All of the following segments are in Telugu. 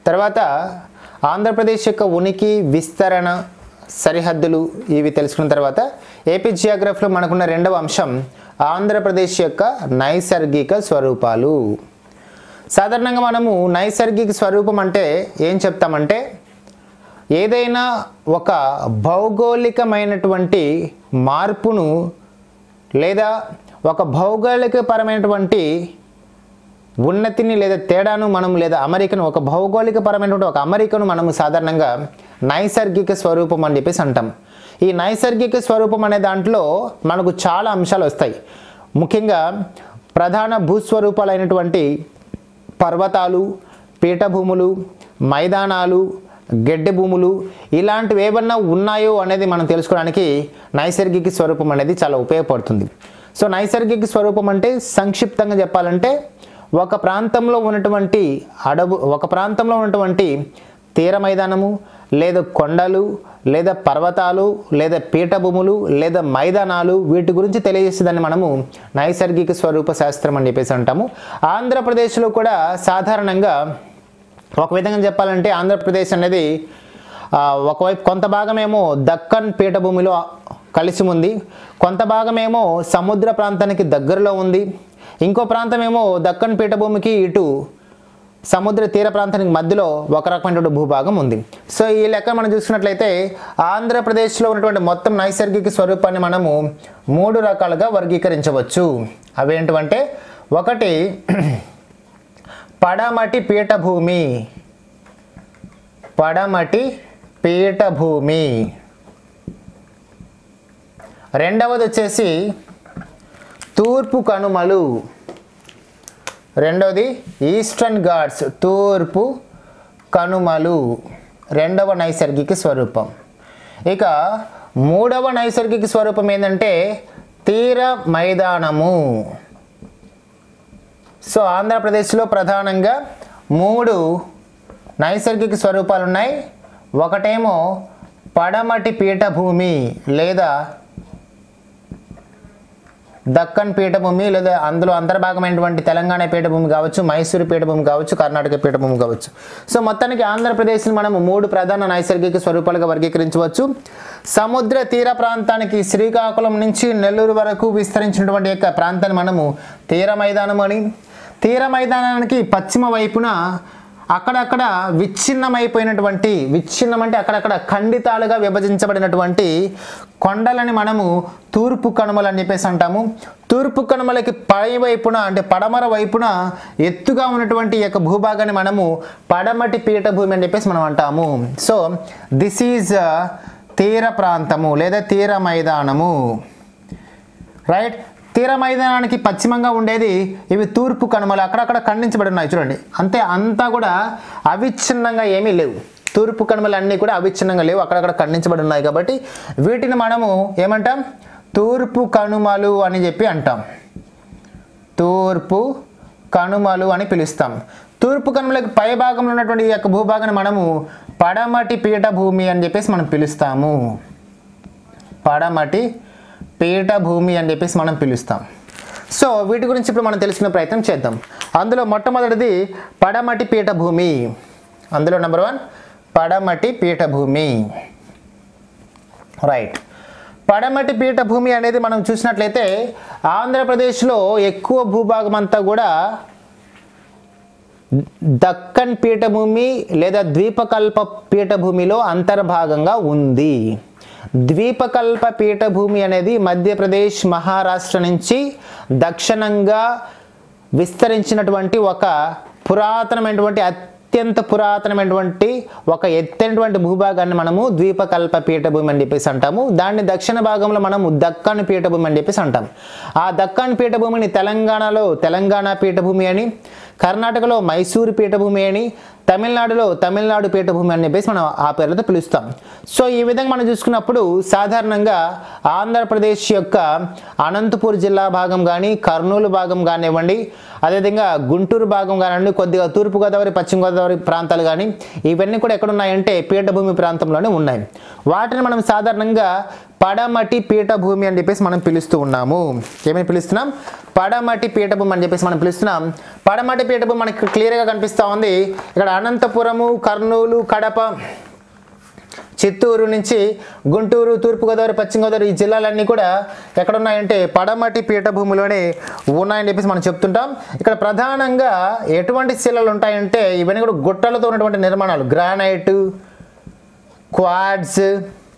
తర్వాత ఆంధ్రప్రదేశ్ యొక్క ఉనికి విస్తరణ సరిహద్దులు ఇవి తెలుసుకున్న తర్వాత ఏపీ జియోగ్రఫీలో మనకున్న రెండవ అంశం ఆంధ్రప్రదేశ్ యొక్క నైసర్గిక స్వరూపాలు సాధారణంగా మనము నైసర్గిక స్వరూపం అంటే ఏం చెప్తామంటే ఏదైనా ఒక భౌగోళికమైనటువంటి మార్పును లేదా ఒక భౌగోళికపరమైనటువంటి ఉన్నతిని లేదా తేడాను మనం లేదా అమెరికను ఒక భౌగోళికపరమైనటువంటి ఒక అమెరికను మనము సాధారణంగా నైసర్గిక స్వరూపం అని చెప్పేసి అంటాం ఈ నైసర్గిక స్వరూపం అనే దాంట్లో మనకు చాలా అంశాలు వస్తాయి ముఖ్యంగా ప్రధాన భూస్వరూపాలైనటువంటి పర్వతాలు పీఠభూములు మైదానాలు గడ్డి భూములు ఇలాంటివి ఏమన్నా ఉన్నాయో అనేది మనం తెలుసుకోవడానికి నైసర్గిక స్వరూపం అనేది చాలా ఉపయోగపడుతుంది సో నైసర్గిక స్వరూపం అంటే సంక్షిప్తంగా చెప్పాలంటే ఒక ప్రాంతంలో ఉన్నటువంటి అడవు ఒక ప్రాంతంలో ఉన్నటువంటి తీర మైదానము లేదా కొండలు లేదా పర్వతాలు లేదా పీఠభూములు లేదా మైదానాలు వీటి గురించి తెలియజేసేదాన్ని మనము నైసర్గిక స్వరూప శాస్త్రం అని చెప్పేసి అంటాము ఆంధ్రప్రదేశ్లో కూడా సాధారణంగా ఒక విధంగా చెప్పాలంటే ఆంధ్రప్రదేశ్ అనేది ఆ, ఒకవైపు కొంత భాగమేమో దక్కన్ పీఠభూమిలో కలిసి ఉంది కొంత భాగమేమో సముద్ర ప్రాంతానికి దగ్గరలో ఉంది ఇంకో ప్రాంతమేమో దక్కన్ పీఠభూమికి ఇటు సముద్ర తీర ప్రాంతానికి మధ్యలో ఒక రకమైనటువంటి భూభాగం ఉంది సో ఈ లెక్క మనం చూసుకున్నట్లయితే ఆంధ్రప్రదేశ్లో ఉన్నటువంటి మొత్తం నైసర్గిక స్వరూపాన్ని మనము మూడు రకాలుగా వర్గీకరించవచ్చు అవేంటివంటే ఒకటి పడమటి పీఠభూమి పడమటి పీఠభూమి రెండవది వచ్చేసి తూర్పు కనుమలు రెండవది ఈస్టర్న్ ఘాట్స్ తూర్పు కనుమలు రెండవ నైసర్గిక స్వరూపం ఇక మూడవ నైసర్గిక స్వరూపం ఏంటంటే తీర మైదానము సో ఆంధ్రప్రదేశ్లో ప్రధానంగా మూడు నైసర్గిక స్వరూపాలు ఉన్నాయి ఒకటేమో పడమటి పీఠభూమి లేదా దక్కన్ పీఠభూమి లేదా అందులో అంతర్భాగమైనటువంటి తెలంగాణ పీఠభూమి కావచ్చు మైసూరు పీఠభూమి కావచ్చు కర్ణాటక పీఠభూమి కావచ్చు సో మొత్తానికి ఆంధ్రప్రదేశ్ని మనం మూడు ప్రధాన నైసర్గిక స్వరూపాలుగా వర్గీకరించవచ్చు సముద్ర తీర ప్రాంతానికి శ్రీకాకుళం నుంచి నెల్లూరు వరకు విస్తరించినటువంటి యొక్క ప్రాంతాన్ని మనము తీర మైదానం అని తీర మైదానానికి పశ్చిమ వైపున అక్కడక్కడ విచ్ఛిన్నమైపోయినటువంటి విచ్ఛిన్నం అంటే అక్కడక్కడ ఖండితాలుగా విభజించబడినటువంటి కొండలని మనము తూర్పు కనుమలు అని చెప్పేసి అంటాము తూర్పు కనుమలకి పై వైపున అంటే పడమర వైపున ఎత్తుగా ఉన్నటువంటి ఈ యొక్క భూభాగాన్ని మనము పడమటి పీఠభూమి అని చెప్పేసి మనం అంటాము సో దిస్ ఈజ్ తీర ప్రాంతము లేదా తీర మైదానము రైట్ తీర మైదానానికి పశ్చిమంగా ఉండేది ఇవి తూర్పు కనుమలు అక్కడక్కడ ఖండించబడి ఉన్నాయి చూడండి అంతే అంతా కూడా అవిచ్ఛిన్నంగా ఏమీ లేవు తూర్పు కనుమలు అన్నీ కూడా అవిచ్ఛిన్నంగా లేవు అక్కడక్కడ ఖండించబడి ఉన్నాయి కాబట్టి వీటిని మనము ఏమంటాం తూర్పు కనుమలు అని చెప్పి అంటాం తూర్పు కనుమలు అని పిలుస్తాం తూర్పు కనుమలకు పై భాగంలో ఉన్నటువంటి ఈ యొక్క భూభాగాన్ని మనము పడమటి పీఠభూమి అని చెప్పేసి మనం పిలుస్తాము పడమటి పీఠభూమి అని చెప్పేసి మనం పిలుస్తాం సో వీటి గురించి ఇప్పుడు మనం తెలుసుకునే ప్రయత్నం చేద్దాం అందులో మొట్టమొదటిది పడమటి పీఠభూమి అందులో నెంబర్ వన్ పడమటి పీఠభూమి రైట్ పడమటి పీఠభూమి అనేది మనం చూసినట్లయితే ఆంధ్రప్రదేశ్లో ఎక్కువ భూభాగం అంతా కూడా దక్కన్ పీఠభూమి లేదా ద్వీపకల్ప పీఠభూమిలో అంతర్భాగంగా ఉంది ద్వీపకల్ప పీఠభూమి అనేది మధ్యప్రదేశ్ మహారాష్ట్ర నుంచి దక్షిణంగా విస్తరించినటువంటి ఒక పురాతనమైనటువంటి అత్యంత పురాతనమైనటువంటి ఒక ఎత్తైనటువంటి భూభాగాన్ని మనము ద్వీపకల్ప పీఠభూమి అని చెప్పేసి అంటాము దాన్ని దక్షిణ భాగంలో మనము దక్కన్ పీఠభూమి అని చెప్పేసి అంటాం ఆ దక్కన్ పీఠభూమిని తెలంగాణలో తెలంగాణ పీఠభూమి అని కర్ణాటకలో మైసూరు పీఠభూమి అని తమిళనాడులో తమిళనాడు పీఠభూమి అని చెప్పేసి మనం ఆ పేర్లతో పిలుస్తాం సో ఈ విధంగా మనం చూసుకున్నప్పుడు సాధారణంగా ఆంధ్రప్రదేశ్ యొక్క అనంతపూర్ జిల్లా భాగం కానీ కర్నూలు భాగం కానివ్వండి అదేవిధంగా గుంటూరు భాగం కానివ్వండి కొద్దిగా తూర్పుగోదావరి పశ్చిమ గోదావరి ప్రాంతాలు కానీ ఇవన్నీ కూడా ఎక్కడ ఉన్నాయంటే పీఠభూమి ప్రాంతంలోనే ఉన్నాయి వాటిని మనం సాధారణంగా పడమటి పీఠభూమి అని చెప్పేసి మనం పిలుస్తూ ఉన్నాము ఏమని పిలుస్తున్నాం పడమటి పీఠభూమి అని చెప్పేసి మనం పిలుస్తున్నాం పడమటి పీఠభూమి మనకి క్లియర్గా కనిపిస్తూ ఉంది ఇక్కడ అనంతపురము కర్నూలు కడప చిత్తూరు నుంచి గుంటూరు తూర్పుగోదావరి పశ్చిమ గోదావరి ఈ జిల్లాలన్నీ కూడా ఎక్కడ ఉన్నాయంటే పడమటి పీఠభూమిలోనే ఉన్నాయని చెప్పేసి మనం చెప్తుంటాం ఇక్కడ ప్రధానంగా ఎటువంటి శిలలు ఉంటాయంటే ఇవన్నీ కూడా గుట్టలతో ఉన్నటువంటి నిర్మాణాలు గ్రానైట్ క్వాడ్స్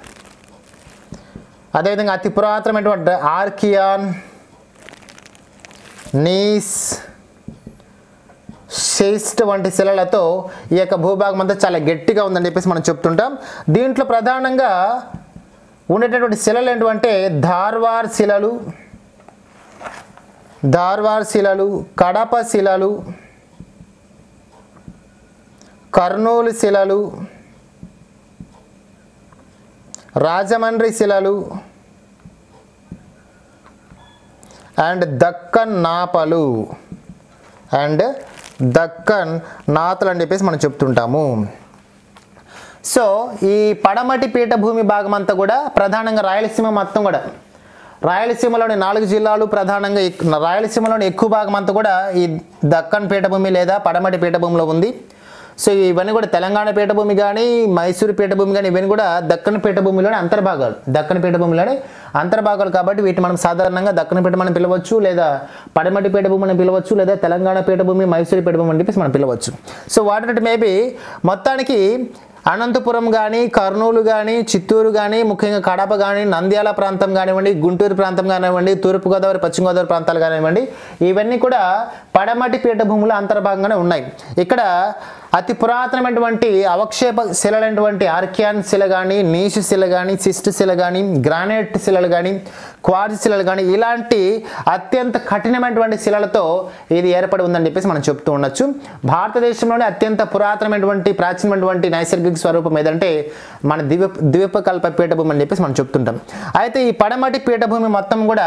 అదేవిధంగా అతి పురాతనమైనటువంటి ఆర్కియాన్ నీస్ షేస్ట్ వంటి శిలలతో ఈ యొక్క భూభాగం అంతా చాలా గట్టిగా ఉందని చెప్పేసి మనం చెప్తుంటాం దీంట్లో ప్రధానంగా ఉండేటటువంటి శిలలు ఏంటంటే ధార్వార్ శిలలు ధార్వార్ శిలలు కడప శిలలు కర్నూలు శిలలు రాజమండ్రి శిలలు అండ్ దక్కన్ నాపలు అండ్ దక్కన్ నాతలు అని చెప్పేసి మనం చెప్తుంటాము సో ఈ పడమటి పీఠభూమి భాగం అంతా కూడా ప్రధానంగా రాయలసీమ మొత్తం కూడా రాయలసీమలోని నాలుగు జిల్లాలు ప్రధానంగా ఎక్- రాయలసీమలోని ఎక్కువ భాగం అంతా కూడా ఈ దక్కన్ పీఠభూమి లేదా పడమటి పీఠభూమిలో ఉంది సో ఇవన్నీ కూడా తెలంగాణ పీఠభూమి కానీ మైసూరు పీఠభూమి కానీ ఇవన్నీ కూడా దక్కన్ పీఠభూమిలోని అంతర్భాగాలు దక్కన్ పీఠభూమిలోని అంతర్భాగాలు కాబట్టి వీటిని మనం సాధారణంగా దక్కన పీఠం అని పిలవచ్చు లేదా పడమటి పీఠభూమి అని పిలవచ్చు లేదా తెలంగాణ పీఠభూమి మైసూరు పీఠభూమి అని చెప్పేసి మనం పిలవచ్చు సో వాటి మేబీ మొత్తానికి అనంతపురం కానీ కర్నూలు కానీ చిత్తూరు కానీ ముఖ్యంగా కడప కానీ నంద్యాల ప్రాంతం కానివ్వండి గుంటూరు ప్రాంతం కానివ్వండి తూర్పుగోదావరి పశ్చిమ గోదావరి ప్రాంతాలు కానివ్వండి ఇవన్నీ కూడా పడమటి పీఠభూముల అంతర్భాగంగానే ఉన్నాయి ఇక్కడ అతి పురాతనమైనటువంటి అవక్షేప శిలలైనటువంటి ఆర్కియాన్ శిల కానీ నీష్ శిల కానీ సిస్ట్ శిల కానీ గ్రానైట్ శిలలు కానీ క్వార్జ్ శిలలు కానీ ఇలాంటి అత్యంత కఠినమైనటువంటి శిలలతో ఇది ఏర్పడి ఉందని చెప్పేసి మనం చెప్తూ ఉండొచ్చు భారతదేశంలోనే అత్యంత పురాతనమైనటువంటి ప్రాచీనమైనటువంటి నైసర్గిక స్వరూపం ఏదంటే మన ద్వీప ద్వీపకల్ప పీఠభూమి అని చెప్పేసి మనం చెప్తుంటాం అయితే ఈ పడమటి పీఠభూమి మొత్తం కూడా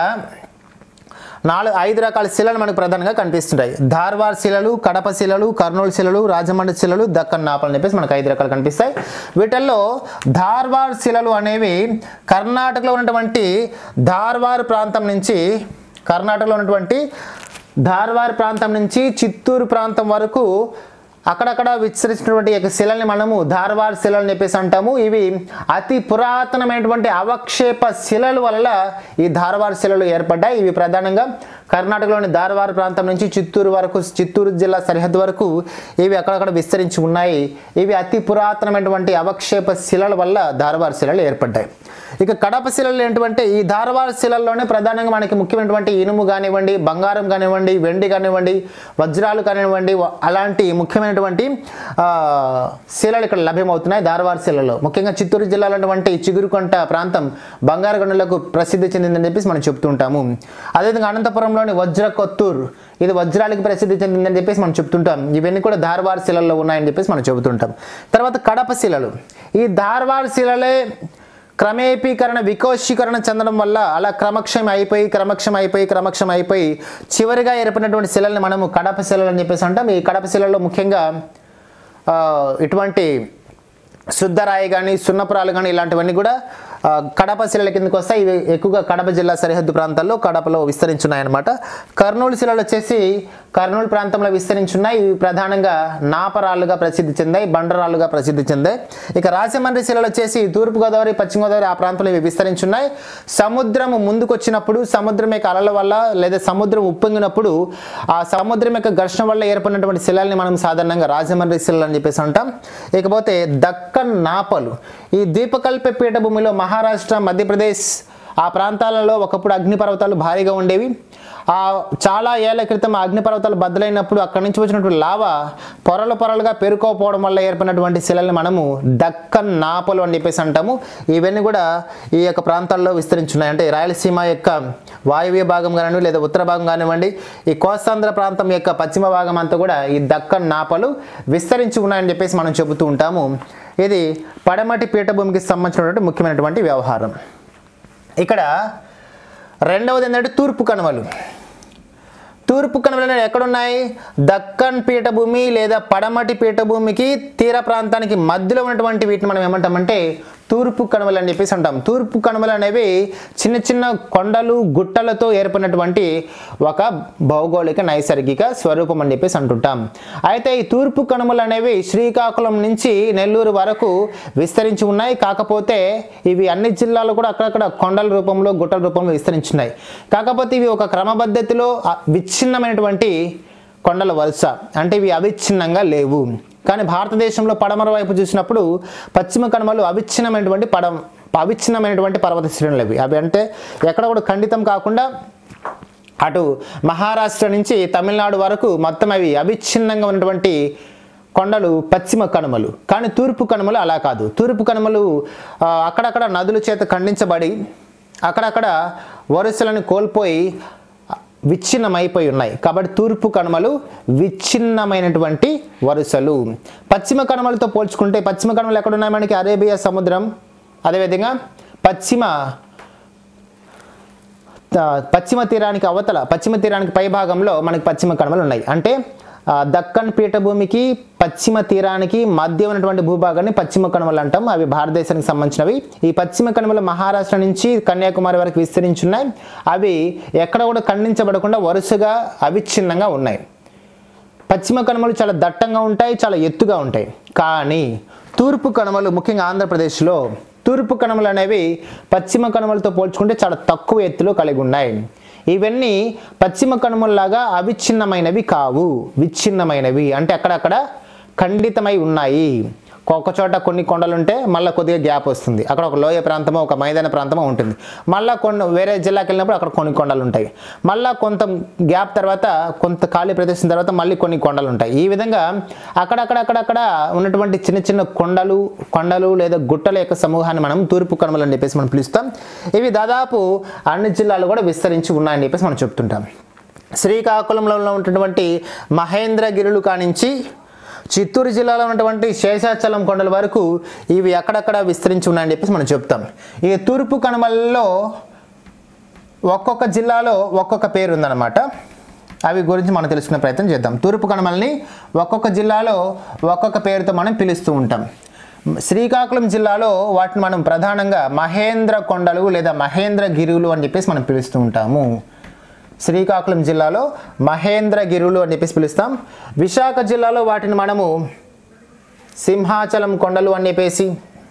నాలుగు ఐదు రకాల శిలలు మనకు ప్రధానంగా కనిపిస్తుంటాయి ధార్వార్ శిలలు కడప శిలలు కర్నూలు శిలలు రాజమండ్రి శిలలు దక్కన్ నాపలు అని చెప్పేసి మనకు ఐదు రకాలు కనిపిస్తాయి వీటిల్లో ధార్వార్ శిలలు అనేవి కర్ణాటకలో ఉన్నటువంటి ధార్వార్ ప్రాంతం నుంచి కర్ణాటకలో ఉన్నటువంటి ధార్వార్ ప్రాంతం నుంచి చిత్తూరు ప్రాంతం వరకు అక్కడక్కడ విస్తరించినటువంటి యొక్క శిలని మనము ధార్వార్ శిలలు అని చెప్పేసి అంటాము ఇవి అతి పురాతనమైనటువంటి అవక్షేప శిలల వల్ల ఈ ధార్వార్ శిలలు ఏర్పడ్డాయి ఇవి ప్రధానంగా కర్ణాటకలోని ధార్వార్ ప్రాంతం నుంచి చిత్తూరు వరకు చిత్తూరు జిల్లా సరిహద్దు వరకు ఇవి అక్కడక్కడ విస్తరించి ఉన్నాయి ఇవి అతి పురాతనమైనటువంటి అవక్షేప శిలల వల్ల ధార్వార్ శిలలు ఏర్పడ్డాయి ఇక కడప శిలలు ఏంటంటే ఈ ధారవాడ శిలల్లోనే ప్రధానంగా మనకి ముఖ్యమైనటువంటి ఇనుము కానివ్వండి బంగారం కానివ్వండి వెండి కానివ్వండి వజ్రాలు కానివ్వండి వ- అలాంటి ముఖ్యమైనటువంటి ఆ, శిలలు ఇక్కడ లభ్యమవుతున్నాయి ధారవాడ శిలలో ముఖ్యంగా చిత్తూరు జిల్లాలో ఉన్నటువంటి చిగురుకొంట ప్రాంతం బంగారు గనులకు ప్రసిద్ధి చెందిందని చెప్పేసి మనం చెప్తుంటాము అదేవిధంగా అనంతపురంలోని వజ్ర కొత్తూర్ ఇది వజ్రాలకి ప్రసిద్ధి చెందిందని చెప్పేసి మనం చెప్తుంటాం ఇవన్నీ కూడా ధార్వాడ్ శిలల్లో ఉన్నాయని చెప్పేసి మనం చెబుతుంటాం తర్వాత కడప శిలలు ఈ ధార్వాడ్ శిలలే క్రమేపీకరణ వికోశీకరణ చెందడం వల్ల అలా క్రమక్షం అయిపోయి క్రమక్షం అయిపోయి క్రమక్షం అయిపోయి చివరిగా ఏర్పడినటువంటి శిలల్ని మనము కడప శిలలు అని చెప్పేసి అంటాం ఈ కడప శిలలో ముఖ్యంగా ఆ, ఇటువంటి శుద్ధరాయి కానీ సున్నపురాలు కానీ ఇలాంటివన్నీ కూడా ఆ, కడప శిలల కిందకి వస్తాయి ఇవి ఎక్కువగా కడప జిల్లా సరిహద్దు ప్రాంతాల్లో కడపలో విస్తరించున్నాయన్నమాట కర్నూలు శిలలు వచ్చేసి కర్నూలు ప్రాంతంలో విస్తరించున్నాయి ఇవి ప్రధానంగా నాపరాళ్ళుగా ప్రసిద్ధి చెందాయి బండరాళ్ళుగా ప్రసిద్ధి చెందాయి ఇక రాజమండ్రి శిలలు వచ్చేసి తూర్పుగోదావరి పశ్చిమ గోదావరి ఆ ప్రాంతంలో ఇవి విస్తరించున్నాయి సముద్రము ముందుకొచ్చినప్పుడు సముద్రం యొక్క అలల వల్ల లేదా సముద్రం ఉప్పొంగినప్పుడు ఆ సముద్రం యొక్క ఘర్షణ వల్ల ఏర్పడినటువంటి శిలల్ని మనం సాధారణంగా రాజమండ్రి శిలలు అని చెప్పేసి అంటాం ఇకపోతే దక్కన్ నాపలు ఈ ద్వీపకల్ప పీఠభూమిలో మహారాష్ట్ర మధ్యప్రదేశ్ ఆ ప్రాంతాలలో ఒకప్పుడు అగ్నిపర్వతాలు భారీగా ఉండేవి ఆ చాలా ఏళ్ల క్రితం ఆ అగ్నిపర్వతాలు బద్దలైనప్పుడు అక్కడి నుంచి వచ్చినటువంటి లావా పొరలు పొరలుగా పేరుకోకపోవడం వల్ల ఏర్పడినటువంటి శిలల్ని మనము దక్కన్ నాపలు అని చెప్పేసి అంటాము ఇవన్నీ కూడా ఈ యొక్క ప్రాంతాల్లో విస్తరించున్నాయి అంటే రాయలసీమ యొక్క వాయువ్య భాగం కానివ్వండి లేదా ఉత్తర భాగం కానివ్వండి ఈ కోస్తాంధ్ర ప్రాంతం యొక్క పశ్చిమ భాగం అంతా కూడా ఈ దక్కన్ నాపలు విస్తరించి ఉన్నాయని చెప్పేసి మనం చెబుతూ ఉంటాము ఇది పడమటి పీఠభూమికి సంబంధించినటువంటి ముఖ్యమైనటువంటి వ్యవహారం ఇక్కడ రెండవది ఏంటంటే తూర్పు కనుమలు తూర్పు కనుమలు అనేవి ఎక్కడున్నాయి దక్కన్ పీఠభూమి లేదా పడమటి పీఠభూమికి తీర ప్రాంతానికి మధ్యలో ఉన్నటువంటి వీటిని మనం ఏమంటామంటే తూర్పు కనుమలు అని చెప్పేసి అంటాం తూర్పు కనుమలు అనేవి చిన్న చిన్న కొండలు గుట్టలతో ఏర్పడినటువంటి ఒక భౌగోళిక నైసర్గిక స్వరూపం అని చెప్పేసి అంటుంటాం అయితే ఈ తూర్పు కనుమలు అనేవి శ్రీకాకుళం నుంచి నెల్లూరు వరకు విస్తరించి ఉన్నాయి కాకపోతే ఇవి అన్ని జిల్లాలు కూడా అక్కడక్కడ కొండల రూపంలో గుట్టల రూపంలో విస్తరించున్నాయి కాకపోతే ఇవి ఒక క్రమపద్ధతిలో ఆ విచ్ఛిన్నమైనటువంటి కొండల వరుస అంటే ఇవి అవిచ్ఛిన్నంగా లేవు కానీ భారతదేశంలో పడమర వైపు చూసినప్పుడు పశ్చిమ కనుమలు అవిచ్ఛిన్నమైనటువంటి పడం అవిచ్ఛిన్నమైనటువంటి పర్వత శ్రేణులు అవి అవి అంటే ఎక్కడ కూడా ఖండితం కాకుండా అటు మహారాష్ట్ర నుంచి తమిళనాడు వరకు మొత్తం అవి అవిచ్ఛిన్నంగా ఉన్నటువంటి కొండలు పశ్చిమ కనుమలు కానీ తూర్పు కనుమలు అలా కాదు తూర్పు కనుమలు ఆ, అక్కడక్కడ నదుల చేత ఖండించబడి అక్కడక్కడ వరుసలను కోల్పోయి విచ్ఛిన్నమైపోయి ఉన్నాయి కాబట్టి తూర్పు కనుమలు విచ్ఛిన్నమైనటువంటి వరుసలు పశ్చిమ కనుమలతో పోల్చుకుంటే పశ్చిమ కనుమలు ఎక్కడ ఉన్నాయి మనకి అరేబియా సముద్రం అదేవిధంగా పశ్చిమ ఆ, పశ్చిమ తీరానికి అవతల పశ్చిమ తీరానికి పై భాగంలో మనకి పశ్చిమ కనుమలు ఉన్నాయి అంటే ఆ, దక్కన్ పీఠభూమికి పశ్చిమ తీరానికి మధ్య ఉన్నటువంటి భూభాగాన్ని పశ్చిమ కనుమలు అంటాం అవి భారతదేశానికి సంబంధించినవి ఈ పశ్చిమ కనుమలు మహారాష్ట్ర నుంచి కన్యాకుమారి వరకు విస్తరించున్నాయి అవి ఎక్కడ కూడా ఖండించబడకుండా వరుసగా అవిచ్ఛిన్నంగా ఉన్నాయి పశ్చిమ కనుమలు చాలా దట్టంగా ఉంటాయి చాలా ఎత్తుగా ఉంటాయి కానీ తూర్పు కనుమలు ముఖ్యంగా ఆంధ్రప్రదేశ్లో తూర్పు కనుమలు అనేవి పశ్చిమ కనుమలతో పోల్చుకుంటే చాలా తక్కువ ఎత్తులో కలిగి ఉన్నాయి ఇవన్నీ పశ్చిమ కనుమల్లాగా అవిచ్ఛిన్నమైనవి కావు విచ్ఛిన్నమైనవి అంటే అక్కడక్కడ ఖండితమై ఉన్నాయి ఒక్క చోట కొన్ని కొండలు ఉంటే మళ్ళీ కొద్దిగా గ్యాప్ వస్తుంది అక్కడ ఒక లోయ ప్రాంతమో ఒక మైదాన ప్రాంతమో ఉంటుంది మళ్ళీ కొన్ని వేరే జిల్లాకి వెళ్ళినప్పుడు అక్కడ కొన్ని కొండలు ఉంటాయి మళ్ళీ కొంత గ్యాప్ తర్వాత కొంత ఖాళీ ప్రదేశం తర్వాత మళ్ళీ కొన్ని కొండలు ఉంటాయి ఈ విధంగా అక్కడక్కడ అక్కడక్కడ ఉన్నటువంటి చిన్న చిన్న కొండలు కొండలు లేదా గుట్టల యొక్క సమూహాన్ని మనం తూర్పు కనుమలు అని చెప్పేసి మనం పిలుస్తాం ఇవి దాదాపు అన్ని జిల్లాలు కూడా విస్తరించి ఉన్నాయని చెప్పేసి మనం చెప్తుంటాం శ్రీకాకుళంలో ఉన్నటువంటి మహేంద్రగిరులు కానించి చిత్తూరు జిల్లాలో ఉన్నటువంటి శేషాచలం కొండల వరకు ఇవి అక్కడక్కడ విస్తరించి ఉన్నాయని చెప్పేసి మనం చెప్తాం ఈ తూర్పు కనుమలలో ఒక్కొక్క జిల్లాలో ఒక్కొక్క పేరు ఉందన్నమాట అవి గురించి మనం తెలుసుకునే ప్రయత్నం చేద్దాం తూర్పు కనుమల్ని ఒక్కొక్క జిల్లాలో ఒక్కొక్క పేరుతో మనం పిలుస్తూ ఉంటాం శ్రీకాకుళం జిల్లాలో వాటిని మనం ప్రధానంగా మహేంద్ర కొండలు లేదా మహేంద్ర గిరువులు అని చెప్పేసి మనం పిలుస్తూ ఉంటాము శ్రీకాకుళం జిల్లాలో మహేంద్రగిరులు అని చెప్పేసి పిలుస్తాం విశాఖ జిల్లాలో వాటిని మనము సింహాచలం కొండలు అని చెప్పేసి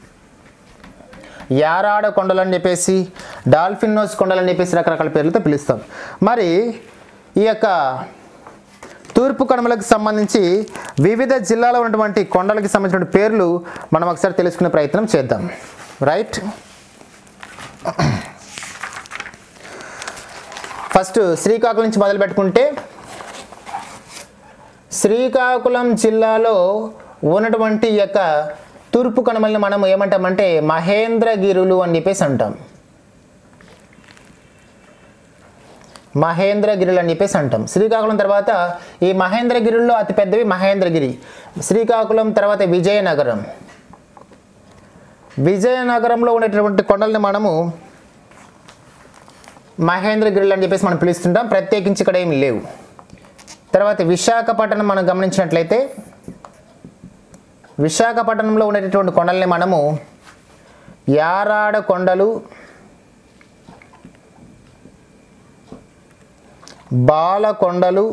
యారాడ కొండలు అని చెప్పేసి డాల్ఫిన్ నోస్ కొండలు అని చెప్పేసి రకరకాల పేర్లతో పిలుస్తాం మరి ఈ యొక్క తూర్పు కనుమలకు సంబంధించి వివిధ జిల్లాలో ఉన్నటువంటి కొండలకి సంబంధించిన పేర్లు మనం ఒకసారి తెలుసుకునే ప్రయత్నం చేద్దాం రైట్ ఫస్ట్ శ్రీకాకుళం నుంచి మొదలు పెట్టుకుంటే శ్రీకాకుళం జిల్లాలో ఉన్నటువంటి ఈ యొక్క తూర్పు కనుమల్ని మనం ఏమంటామంటే మహేంద్రగిరులు అని చెప్పేసి అంటాం మహేంద్రగిరులు అని చెప్పేసి అంటాం శ్రీకాకుళం తర్వాత ఈ మహేంద్రగిరుల్లో అతి పెద్దవి మహేంద్రగిరి శ్రీకాకుళం తర్వాత విజయనగరం విజయనగరంలో ఉండేటటువంటి కొండల్ని మనము మహేంద్రగిరులు అని చెప్పేసి మనం పిలుస్తుంటాం ప్రత్యేకించి ఇక్కడ ఏమి లేవు తర్వాత విశాఖపట్నం మనం గమనించినట్లయితే విశాఖపట్నంలో ఉండేటటువంటి కొండల్ని మనము యారాడ కొండలు బాలకొండలు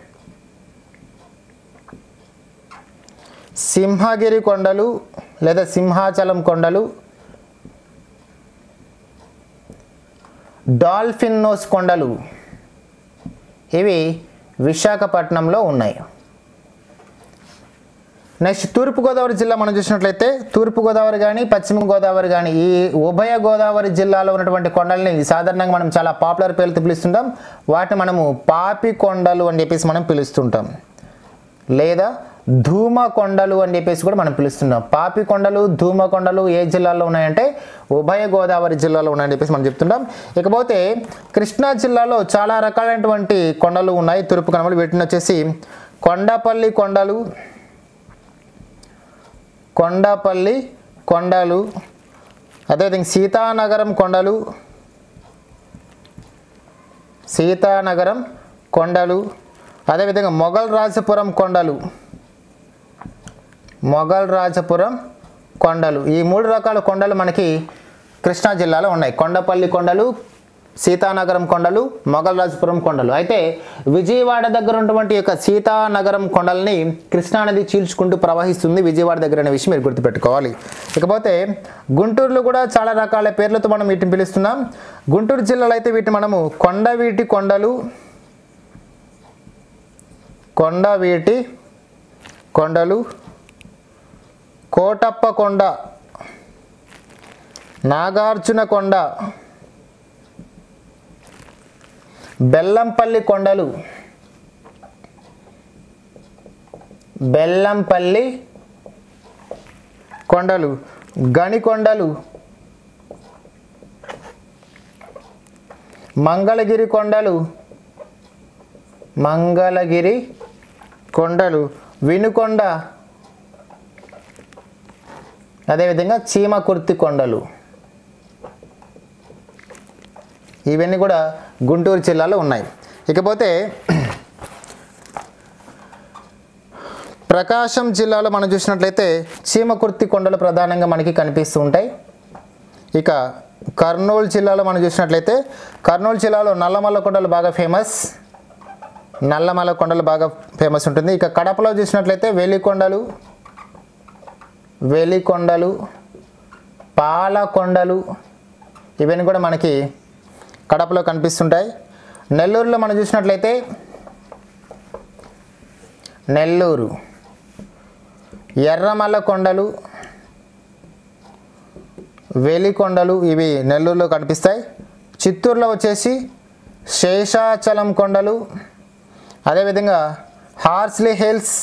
సింహగిరి కొండలు లేదా సింహాచలం కొండలు డాల్ఫిన్ నోస్ కొండలు ఇవి విశాఖపట్నంలో ఉన్నాయి నెక్స్ట్ తూర్పుగోదావరి జిల్లా మనం చూసినట్లయితే తూర్పుగోదావరి కానీ పశ్చిమ గోదావరి కానీ ఈ ఉభయ గోదావరి జిల్లాలో ఉన్నటువంటి కొండల్ని సాధారణంగా మనం చాలా పాపులర్ పేర్లతో పిలుస్తుంటాం వాటిని మనము పాపి కొండలు అని చెప్పేసి మనం పిలుస్తుంటాం లేదా ధూమ కొండలు అని చెప్పేసి కూడా మనం పిలుస్తున్నాం పాపి కొండలు ధూమ కొండలు ఏ జిల్లాలో ఉన్నాయంటే ఉభయ గోదావరి జిల్లాలో ఉన్నాయని చెప్పేసి మనం చెప్తుంటాం ఇకపోతే కృష్ణా జిల్లాలో చాలా రకాలైనటువంటి కొండలు ఉన్నాయి తూర్పు కనుమలు వీటిని వచ్చేసి కొండపల్లి కొండలు కొండపల్లి కొండలు అదేవిధంగా సీతానగరం కొండలు సీతానగరం కొండలు అదేవిధంగా మొఘల్ రాజపురం కొండలు మొఘల్ రాజపురం కొండలు ఈ మూడు రకాల కొండలు మనకి కృష్ణా జిల్లాలో ఉన్నాయి కొండపల్లి కొండలు సీతానగరం కొండలు మొగల్రాజపురం కొండలు అయితే విజయవాడ దగ్గర ఉన్నటువంటి యొక్క సీతానగరం కొండల్ని కృష్ణానది చీల్చుకుంటూ ప్రవహిస్తుంది విజయవాడ దగ్గర అనే విషయం మీరు గుర్తుపెట్టుకోవాలి ఇకపోతే గుంటూరులో కూడా చాలా రకాల పేర్లతో మనం వీటిని పిలుస్తున్నాం గుంటూరు జిల్లాలో అయితే వీటిని మనము కొండవీటి కొండలు కొండవీటి కొండలు కోటప్ప కొండ నాగార్జున కొండ బెల్లంపల్లి కొండలు బెల్లంపల్లి కొండలు గణికొండలు మంగళగిరి కొండలు మంగళగిరి కొండలు వినుకొండ అదేవిధంగా చీమకుర్తి కొండలు ఇవన్నీ కూడా గుంటూరు జిల్లాలో ఉన్నాయి ఇకపోతే ప్రకాశం జిల్లాలో మనం చూసినట్లయితే చీమకుర్తి కొండలు ప్రధానంగా మనకి కనిపిస్తూ ఉంటాయి ఇక కర్నూలు జిల్లాలో మనం చూసినట్లయితే కర్నూలు జిల్లాలో నల్లమల్ల కొండలు బాగా ఫేమస్ నల్లమల్ల కొండలు బాగా ఫేమస్ ఉంటుంది ఇక కడపలో చూసినట్లయితే వెలికొండలు వెలికొండలు పాలకొండలు ఇవన్నీ కూడా మనకి కడపలో కనిపిస్తుంటాయి నెల్లూరులో మనం చూసినట్లయితే నెల్లూరు ఎర్రమల్ల కొండలు వేలికొండలు ఇవి నెల్లూరులో కనిపిస్తాయి చిత్తూరులో వచ్చేసి శేషాచలం కొండలు అదేవిధంగా హార్స్లీ హిల్స్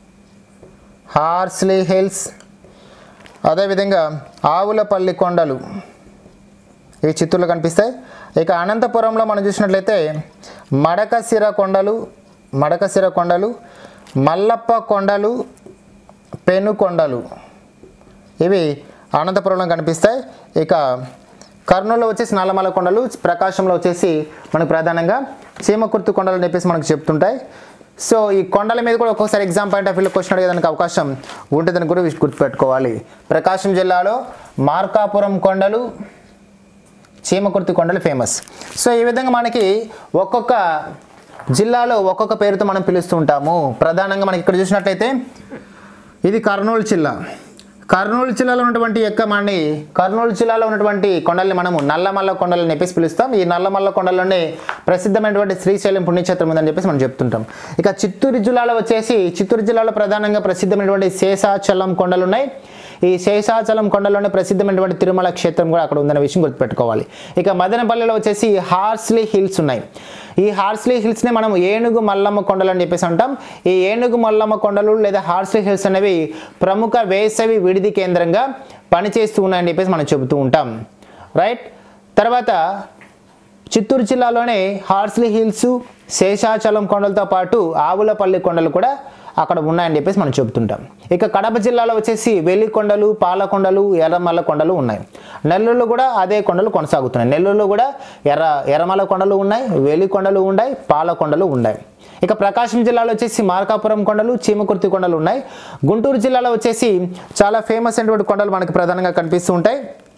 హార్స్లీ హిల్స్ అదేవిధంగా ఆవులపల్లి కొండలు ఇవి చిత్తూరులో కనిపిస్తాయి ఇక అనంతపురంలో మనం చూసినట్లయితే మడకశిర కొండలు మడకశిర కొండలు మల్లప్ప కొండలు పెను కొండలు ఇవి అనంతపురంలో కనిపిస్తాయి ఇక కర్నూలులో వచ్చేసి నల్లమల కొండలు ప్రకాశంలో వచ్చేసి మనకు ప్రధానంగా చీమకుర్తి కొండలు అని చెప్పేసి మనకు చెప్తుంటాయి సో ఈ కొండల మీద కూడా ఒక్కొక్కసారి ఎగ్జామ్ పాయింట్ ఆఫ్ వ్యూలో క్వశ్చన్ అడిగేదానికి అవకాశం ఉంటుందని కూడా గుర్తుపెట్టుకోవాలి ప్రకాశం జిల్లాలో మార్కాపురం కొండలు చీమకుర్తి కొండలు ఫేమస్ సో ఈ విధంగా మనకి ఒక్కొక్క జిల్లాలో ఒక్కొక్క పేరుతో మనం పిలుస్తూ ఉంటాము ప్రధానంగా మనకి ఇక్కడ చూసినట్లయితే ఇది కర్నూలు జిల్లా కర్నూలు జిల్లాలో ఉన్నటువంటి యొక్క మనని కర్నూలు జిల్లాలో ఉన్నటువంటి కొండల్ని మనము నల్లమల్ల కొండలని చెప్పేసి పిలుస్తాం ఈ నల్లమల్ల కొండలోనే ప్రసిద్ధమైనటువంటి శ్రీశైలం పుణ్యక్షేత్రం ఉందని చెప్పేసి మనం చెప్తుంటాం ఇక చిత్తూరు జిల్లాలో వచ్చేసి చిత్తూరు జిల్లాలో ప్రధానంగా ప్రసిద్ధమైనటువంటి శేషాచలం కొండలు ఉన్నాయి ఈ శేషాచలం కొండలోనే ప్రసిద్ధమైనటువంటి తిరుమల క్షేత్రం కూడా అక్కడ ఉందనే విషయం గుర్తుపెట్టుకోవాలి ఇక మదనపల్లిలో వచ్చేసి హార్స్లీ హిల్స్ ఉన్నాయి ఈ హార్స్లీ హిల్స్ని మనం ఏనుగు మల్లమ్మ కొండలు అని చెప్పేసి అంటాం ఈ ఏనుగు మల్లమ్మ కొండలు లేదా హార్స్లీ హిల్స్ అనేవి ప్రముఖ వేసవి విడిది కేంద్రంగా పనిచేస్తూ ఉన్నాయని చెప్పేసి మనం చెబుతూ ఉంటాం రైట్ తర్వాత చిత్తూరు జిల్లాలోనే హార్స్లీ హిల్స్ శేషాచలం కొండలతో పాటు ఆవులపల్లి కొండలు కూడా అక్కడ ఉన్నాయని చెప్పేసి మనం చెబుతుంటాం ఇక కడప జిల్లాలో వచ్చేసి వెలి కొండలు పాలకొండలు ఎర్రమల్ల కొండలు ఉన్నాయి నెల్లూరులో కూడా అదే కొండలు కొనసాగుతున్నాయి నెల్లూరులో కూడా ఎర్ర ఎర్రమల్ల కొండలు ఉన్నాయి వెలి కొండలు ఉన్నాయి పాలకొండలు ఉన్నాయి ఇక ప్రకాశం జిల్లాలో వచ్చేసి మార్కాపురం కొండలు చీమకుర్తి కొండలు ఉన్నాయి గుంటూరు జిల్లాలో వచ్చేసి చాలా ఫేమస్ అయినటువంటి కొండలు మనకి ప్రధానంగా కనిపిస్తూ ఉంటాయి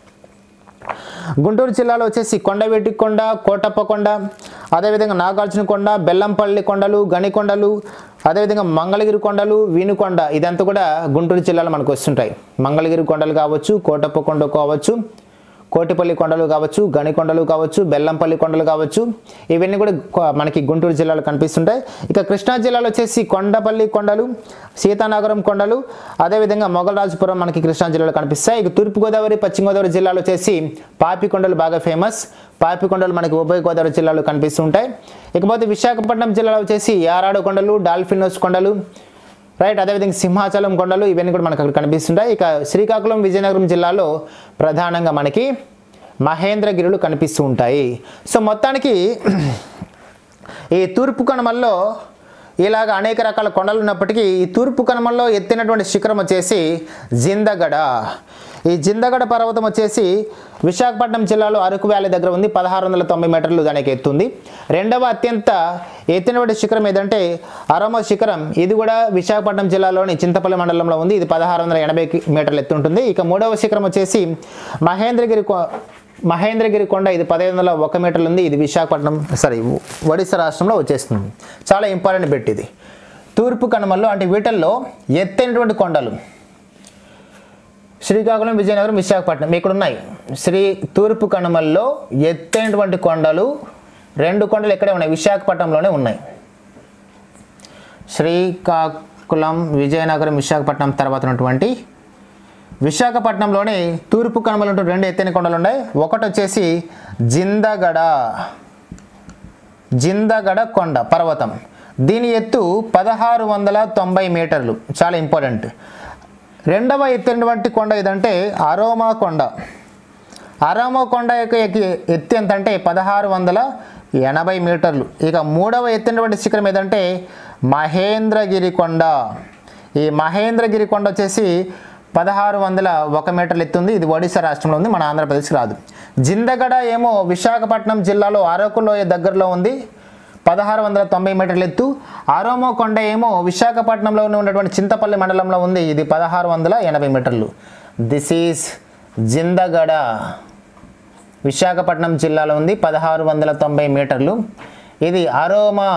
గుంటూరు జిల్లాలో వచ్చేసి కొండవెట్టి కొండ కోటప్ప కొండ అదేవిధంగా నాగార్జున కొండ బెల్లంపల్లి కొండలు గణికొండలు అదేవిధంగా మంగళగిరి కొండలు వీనుకొండ ఇదంతా కూడా గుంటూరు జిల్లాలో మనకు వస్తుంటాయి మంగళగిరి కొండలు కావచ్చు కోటప్ప కొండ కావచ్చు కోటిపల్లి కొండలు కావచ్చు గణికొండలు కావచ్చు బెల్లంపల్లి కొండలు కావచ్చు ఇవన్నీ కూడా కొ- మనకి గుంటూరు జిల్లాలో కనిపిస్తుంటాయి ఇక కృష్ణా జిల్లాలో వచ్చేసి కొండపల్లి కొండలు సీతానగరం కొండలు అదేవిధంగా మొగలరాజపురం మనకి కృష్ణా జిల్లాలో కనిపిస్తాయి ఇక తూర్పుగోదావరి పశ్చిమ గోదావరి జిల్లాలో వచ్చేసి పాపి కొండలు బాగా ఫేమస్ పాపి కొండలు మనకి ఉభయ గోదావరి జిల్లాలో కనిపిస్తుంటాయి ఇకపోతే విశాఖపట్నం జిల్లాలో వచ్చేసి యారాడు కొండలు డాల్ఫినోస్ కొండలు రైట్ అదేవిధంగా సింహాచలం కొండలు ఇవన్నీ కూడా మనకు అక్కడ కనిపిస్తుంటాయి ఇక శ్రీకాకుళం విజయనగరం జిల్లాలో ప్రధానంగా మనకి మహేంద్రగిరులు కనిపిస్తూ ఉంటాయి సో మొత్తానికి ఈ తూర్పు కనుమల్లో ఇలాగ అనేక రకాల కొండలు ఉన్నప్పటికీ ఈ తూర్పు కనుమల్లో ఎత్తినటువంటి శిఖరం వచ్చేసి జిందగడ ఈ జిందగడ పర్వతం వచ్చేసి విశాఖపట్నం జిల్లాలో అరకు వ్యాలీ దగ్గర ఉంది పదహారు వందల తొంభై మీటర్లు దానికి ఎత్తుంది రెండవ అత్యంత ఎత్తినటువంటి శిఖరం ఏదంటే అరోమ శిఖరం ఇది కూడా విశాఖపట్నం జిల్లాలోని చింతపల్లి మండలంలో ఉంది ఇది పదహారు వందల ఎనభై మీటర్లు ఎత్తు ఉంటుంది ఇక మూడవ శిఖరం వచ్చేసి మహేంద్రగిరి కొ- మహేంద్రగిరి కొండ ఇది పదిహేను వందల ఒక మీటర్లు ఉంది ఇది విశాఖపట్నం సారీ ఒడిశా రాష్ట్రంలో వచ్చేస్తుంది చాలా ఇంపార్టెంట్ బెట్ ఇది తూర్పు కనుమల్లో అంటే వీటిల్లో ఎత్తైనటువంటి కొండలు శ్రీకాకుళం విజయనగరం విశాఖపట్నం ఇక్కడ ఉన్నాయి శ్రీ తూర్పు కనుమల్లో ఎత్తైనటువంటి కొండలు రెండు కొండలు ఇక్కడే ఉన్నాయి విశాఖపట్నంలోనే ఉన్నాయి శ్రీకాకుళం విజయనగరం విశాఖపట్నం తర్వాత ఉన్నటువంటి విశాఖపట్నంలోని తూర్పు కనుమలు ఉంటూ రెండు ఎత్తైన కొండలు ఉన్నాయి ఒకటి వచ్చేసి జిందగడ జిందగడ కొండ పర్వతం దీని ఎత్తు పదహారు వందల తొంభై మీటర్లు చాలా ఇంపార్టెంట్ రెండవ ఎత్తైనటువంటి కొండ ఏదంటే అరోమా కొండ అరోమా కొండ యొక్క ఎక్కి- ఎత్తు ఎంత అంటే పదహారు వందల ఎనభై మీటర్లు ఇక మూడవ ఎత్తైనటువంటి శిఖరం ఏదంటే మహేంద్రగిరి కొండ ఈ మహేంద్రగిరి కొండ వచ్చేసి పదహారు వందల ఒక మీటర్లు ఎత్తుంది ఇది ఒడిశా రాష్ట్రంలో ఉంది మన ఆంధ్రప్రదేశ్ రాదు జిందగడ ఏమో విశాఖపట్నం జిల్లాలో అరకు లోయ దగ్గరలో ఉంది పదహారు వందల తొంభై మీటర్ల ఎత్తు ఆరోమో కొండ ఏమో విశాఖపట్నంలో ఉన్నటువంటి చింతపల్లి మండలంలో ఉంది ఇది పదహారు వందల ఎనభై మీటర్లు దిస్ ఈజ్ జిందగడ విశాఖపట్నం జిల్లాలో ఉంది పదహారు వందల తొంభై మీటర్లు ఇది అరోమా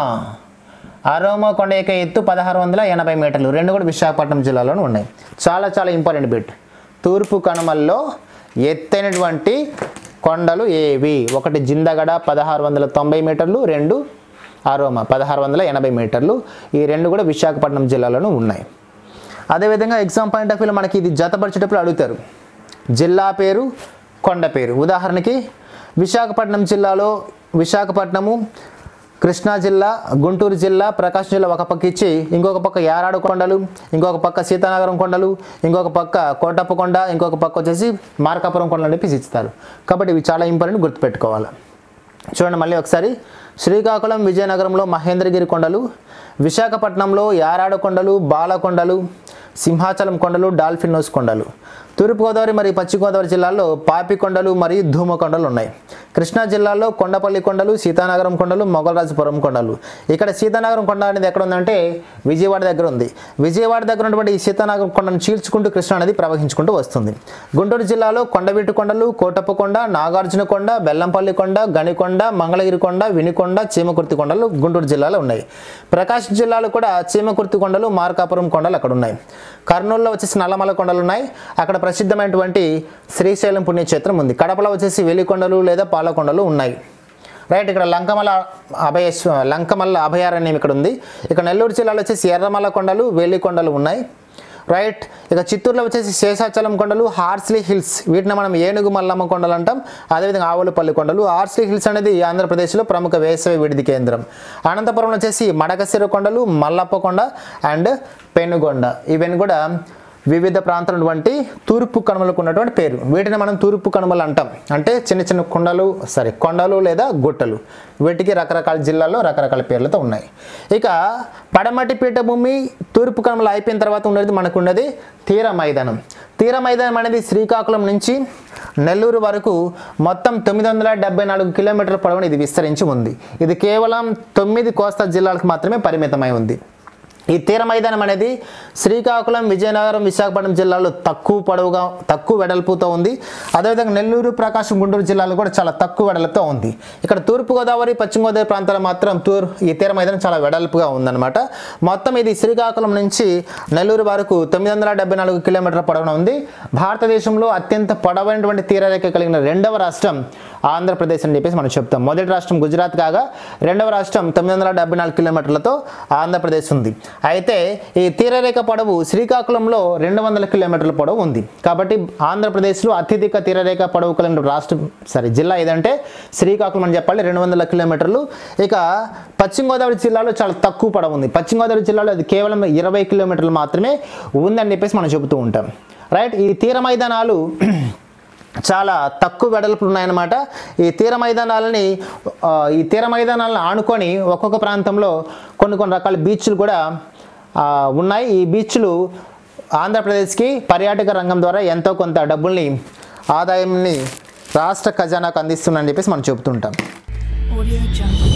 అరోమా కొండ యొక్క ఎత్తు పదహారు వందల ఎనభై మీటర్లు రెండు కూడా విశాఖపట్నం జిల్లాలోనే ఉన్నాయి చాలా చాలా ఇంపార్టెంట్ బిట్ తూర్పు కనుమల్లో ఎత్తైనటువంటి కొండలు ఏవి ఒకటి జిందగడ పదహారు వందల తొంభై మీటర్లు రెండు అరోమా పదహారు వందల ఎనభై మీటర్లు ఈ రెండు కూడా విశాఖపట్నం జిల్లాలోనూ ఉన్నాయి అదేవిధంగా ఎగ్జామ్ పాయింట్ ఆఫ్ వ్యూలో మనకి ఇది జతపరిచేటప్పుడు అడుగుతారు జిల్లా పేరు కొండ పేరు ఉదాహరణకి విశాఖపట్నం జిల్లాలో విశాఖపట్నము కృష్ణా జిల్లా గుంటూరు జిల్లా ప్రకాశం జిల్లా ఒక పక్క ఇచ్చి ఇంకొక పక్క యారాడు కొండలు ఇంకొక పక్క సీతానగరం కొండలు ఇంకొక పక్క కోటప్ప కొండ ఇంకొక పక్క వచ్చేసి మార్కాపురం కొండలు అని చెప్పేసి ఇస్తారు కాబట్టి ఇవి చాలా ఇంపార్టెంట్ గుర్తుపెట్టుకోవాలి చూడండి మళ్ళీ ఒకసారి శ్రీకాకుళం విజయనగరంలో మహేంద్రగిరి కొండలు విశాఖపట్నంలో యారాడు కొండలు బాలకొండలు సింహాచలం కొండలు డాల్ఫిన్ నోస్ కొండలు తూర్పుగోదావరి మరియు పశ్చిమ గోదావరి జిల్లాల్లో పాపి కొండలు మరియు ధూమ కొండలు ఉన్నాయి కృష్ణా జిల్లాలో కొండపల్లి కొండలు సీతానగరం కొండలు మొగలరాజపురం కొండలు ఇక్కడ సీతానగరం కొండ అనేది ఎక్కడ ఉందంటే విజయవాడ దగ్గర ఉంది విజయవాడ దగ్గర ఉన్నటువంటి ఈ సీతానగరం కొండను చీల్చుకుంటూ కృష్ణా నది ప్రవహించుకుంటూ వస్తుంది గుంటూరు జిల్లాలో కొండవీటి కొండలు కోటప్ప కొండ నాగార్జున కొండ బెల్లంపల్లి కొండ గణికొండ మంగళగిరి కొండ వినికొండ చీమకుర్తి కొండలు గుంటూరు జిల్లాలో ఉన్నాయి ప్రకాశం జిల్లాలో కూడా చీమకుర్తి కొండలు మార్కాపురం కొండలు అక్కడ ఉన్నాయి కర్నూలులో వచ్చేసి నల్లమల కొండలు ఉన్నాయి అక్కడ ప్రసిద్ధమైనటువంటి శ్రీశైలం పుణ్యక్షేత్రం ఉంది కడపలో వచ్చేసి వెలికొండలు లేదా పాలకొండలు ఉన్నాయి రైట్ ఇక్కడ లంకమల అభయ లంకమల్ల అభయారణ్యం ఇక్కడ ఉంది ఇక నెల్లూరు జిల్లాలో వచ్చేసి ఎర్రమల కొండలు వేలి కొండలు ఉన్నాయి రైట్ ఇక చిత్తూరులో వచ్చేసి శేషాచలం కొండలు హార్స్లీ హిల్స్ వీటిని మనం ఏనుగు మల్లమ్మ కొండలు అంటాం అదేవిధంగా ఆవులపల్లి కొండలు హార్స్లీ హిల్స్ అనేది ఆంధ్రప్రదేశ్లో ప్రముఖ వేసవి విడిది కేంద్రం అనంతపురంలో వచ్చేసి మడకశిర కొండలు మల్లప్ప కొండ అండ్ పెనుగొండ ఇవన్నీ కూడా వివిధ ప్రాంతాలటువంటి తూర్పు కనుమలకు ఉన్నటువంటి పేరు వీటిని మనం తూర్పు కనుమలు అంటాం అంటే చిన్న చిన్న కొండలు సారీ కొండలు లేదా గుట్టలు వీటికి రకరకాల జిల్లాల్లో రకరకాల పేర్లతో ఉన్నాయి ఇక పడమటి పీఠభూమి తూర్పు కనుమలు అయిపోయిన తర్వాత ఉండేది మనకు ఉన్నది తీర మైదానం తీర మైదానం అనేది శ్రీకాకుళం నుంచి నెల్లూరు వరకు మొత్తం తొమ్మిది వందల డెబ్బై నాలుగు కిలోమీటర్ల పొడవున ఇది విస్తరించి ఉంది ఇది కేవలం తొమ్మిది కోస్తా జిల్లాలకు మాత్రమే పరిమితమై ఉంది ఈ తీర మైదానం అనేది శ్రీకాకుళం విజయనగరం విశాఖపట్నం జిల్లాలో తక్కువ పొడవుగా తక్కువ వెడల్పుతో ఉంది అదేవిధంగా నెల్లూరు ప్రకాశం గుంటూరు జిల్లాలో కూడా చాలా తక్కువ వెడల్పుతో ఉంది ఇక్కడ తూర్పుగోదావరి పశ్చిమ గోదావరి ప్రాంతాలు మాత్రం తూర్ ఈ తీర మైదానం చాలా వెడల్పుగా ఉందన్నమాట మొత్తం ఇది శ్రీకాకుళం నుంచి నెల్లూరు వరకు తొమ్మిది వందల డెబ్బై నాలుగు కిలోమీటర్ల పొడవున ఉంది భారతదేశంలో అత్యంత పొడవైనటువంటి తీరరేఖ కలిగిన రెండవ రాష్ట్రం ఆంధ్రప్రదేశ్ అని చెప్పేసి మనం చెప్తాం మొదటి రాష్ట్రం గుజరాత్ కాగా రెండవ రాష్ట్రం తొమ్మిది వందల డెబ్బై నాలుగు కిలోమీటర్లతో ఆంధ్రప్రదేశ్ ఉంది అయితే ఈ తీరరేఖ పొడవు శ్రీకాకుళంలో రెండు వందల కిలోమీటర్ల పొడవు ఉంది కాబట్టి ఆంధ్రప్రదేశ్లో అత్యధిక తీరరేఖ పొడవు కలిగిన రాష్ట్రం సారీ జిల్లా ఏదంటే శ్రీకాకుళం అని చెప్పాలి రెండు వందల కిలోమీటర్లు ఇక పశ్చిమ గోదావరి జిల్లాలో చాలా తక్కువ పొడవు ఉంది పశ్చిమ గోదావరి జిల్లాలో అది కేవలం ఇరవై కిలోమీటర్లు మాత్రమే ఉందని చెప్పేసి మనం చెబుతూ ఉంటాం రైట్ ఈ తీర మైదానాలు చాలా తక్కువ వెడల్పులు ఉన్నాయన్నమాట ఈ తీర మైదానాలని ఆ, ఈ తీర మైదానాలను ఆనుకొని ఒక్కొక్క ప్రాంతంలో కొన్ని కొన్ని రకాల బీచ్లు కూడా ఆ, ఉన్నాయి ఈ బీచ్లు ఆంధ్రప్రదేశ్కి పర్యాటక రంగం ద్వారా ఎంతో కొంత డబ్బుల్ని ఆదాయంని రాష్ట్ర ఖజానాకు అందిస్తుందని చెప్పేసి మనం చెబుతుంటాం Audio Jungle.